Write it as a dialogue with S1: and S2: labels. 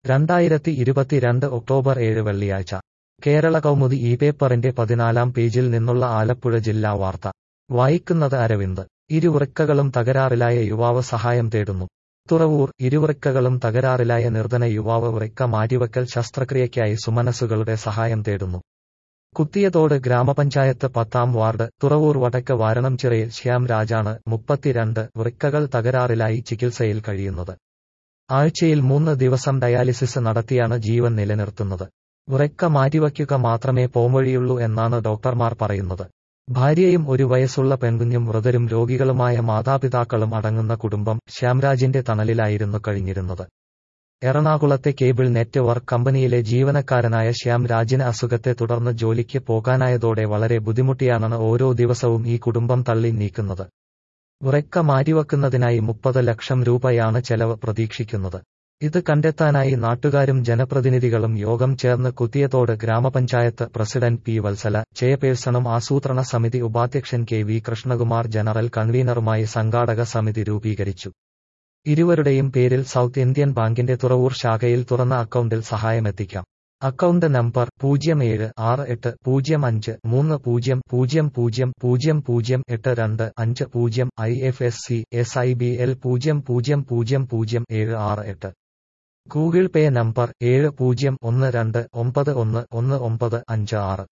S1: രണ്ടായിരത്തി ഇരുപത്തിരണ്ട് ഒക്ടോബർ ഏഴ് വെള്ളിയാഴ്ച കേരള കൗമുദി ഈ പേപ്പറിന്റെ പതിനാലാം പേജിൽ നിന്നുള്ള ആലപ്പുഴ ജില്ലാ വാർത്ത വായിക്കുന്നത് അരവിന്ദ് ഇരുവൃക്കകളും തകരാറിലായ യുവാവ് സഹായം തേടുന്നു തുറവൂർ ഇരുവൃക്കകളും തകരാറിലായ നിർധന യുവാവ് വൃക്ക മാറ്റിവെക്കൽ ശസ്ത്രക്രിയയ്ക്കായി സുമനസുകളുടെ സഹായം തേടുന്നു കുത്തിയതോട് ഗ്രാമപഞ്ചായത്ത് പത്താം വാർഡ് തുറവൂർ വടക്ക് വാരണംചിറയിൽ ശ്യാം രാജാണ് മുപ്പത്തിരണ്ട് വൃക്കകൾ തകരാറിലായി ചികിത്സയിൽ കഴിയുന്നത് ആഴ്ചയിൽ മൂന്ന് ദിവസം ഡയാലിസിസ് നടത്തിയാണ് ജീവൻ നിലനിർത്തുന്നത് വൃക്ക മാറ്റിവയ്ക്കുക മാത്രമേ പോംവഴിയുള്ളൂ എന്നാണ് ഡോക്ടർമാർ പറയുന്നത് ഭാര്യയും ഒരു വയസ്സുള്ള പെൺകുഞ്ഞും വൃതരും രോഗികളുമായ മാതാപിതാക്കളും അടങ്ങുന്ന കുടുംബം ശ്യാംരാജിന്റെ തണലിലായിരുന്നു കഴിഞ്ഞിരുന്നത് എറണാകുളത്തെ കേബിൾ നെറ്റ്വർക്ക് കമ്പനിയിലെ ജീവനക്കാരനായ ശ്യാം രാജിന് അസുഖത്തെ തുടർന്ന് ജോലിക്ക് പോകാനായതോടെ വളരെ ബുദ്ധിമുട്ടിയാണ് ഓരോ ദിവസവും ഈ കുടുംബം തള്ളി നീക്കുന്നത് ഉറക്ക മാറ്റിവെക്കുന്നതിനായി മുപ്പത് ലക്ഷം രൂപയാണ് ചെലവ് പ്രതീക്ഷിക്കുന്നത് ഇത് കണ്ടെത്താനായി നാട്ടുകാരും ജനപ്രതിനിധികളും യോഗം ചേർന്ന് കുത്തിയതോട് ഗ്രാമപഞ്ചായത്ത് പ്രസിഡന്റ് പി വത്സല ചെയർപേഴ്സണും ആസൂത്രണ സമിതി ഉപാധ്യക്ഷൻ കെ വി കൃഷ്ണകുമാർ ജനറൽ കൺവീനറുമായി സംഘാടക സമിതി രൂപീകരിച്ചു ഇരുവരുടെയും പേരിൽ സൗത്ത് ഇന്ത്യൻ ബാങ്കിന്റെ തുറവൂർ ശാഖയിൽ തുറന്ന അക്കൗണ്ടിൽ സഹായമെത്തിക്കാം അക്കൗണ്ട് നമ്പർ പൂജ്യം ഏഴ് ആറ് എട്ട് പൂജ്യം അഞ്ച് മൂന്ന് പൂജ്യം പൂജ്യം പൂജ്യം പൂജ്യം പൂജ്യം എട്ട് രണ്ട് അഞ്ച് പൂജ്യം I F S C S I B L പൂജ്യം പൂജ്യം പൂജ്യം പൂജ്യം ഏഴ് ആറ് എട്ട് ഗൂഗിൾ പേ നമ്പർ ഏഴ് പൂജ്യം ഒന്ന് രണ്ട് ഒമ്പത് ഒന്ന് ഒന്ന് ഒമ്പത് അഞ്ച് ആറ്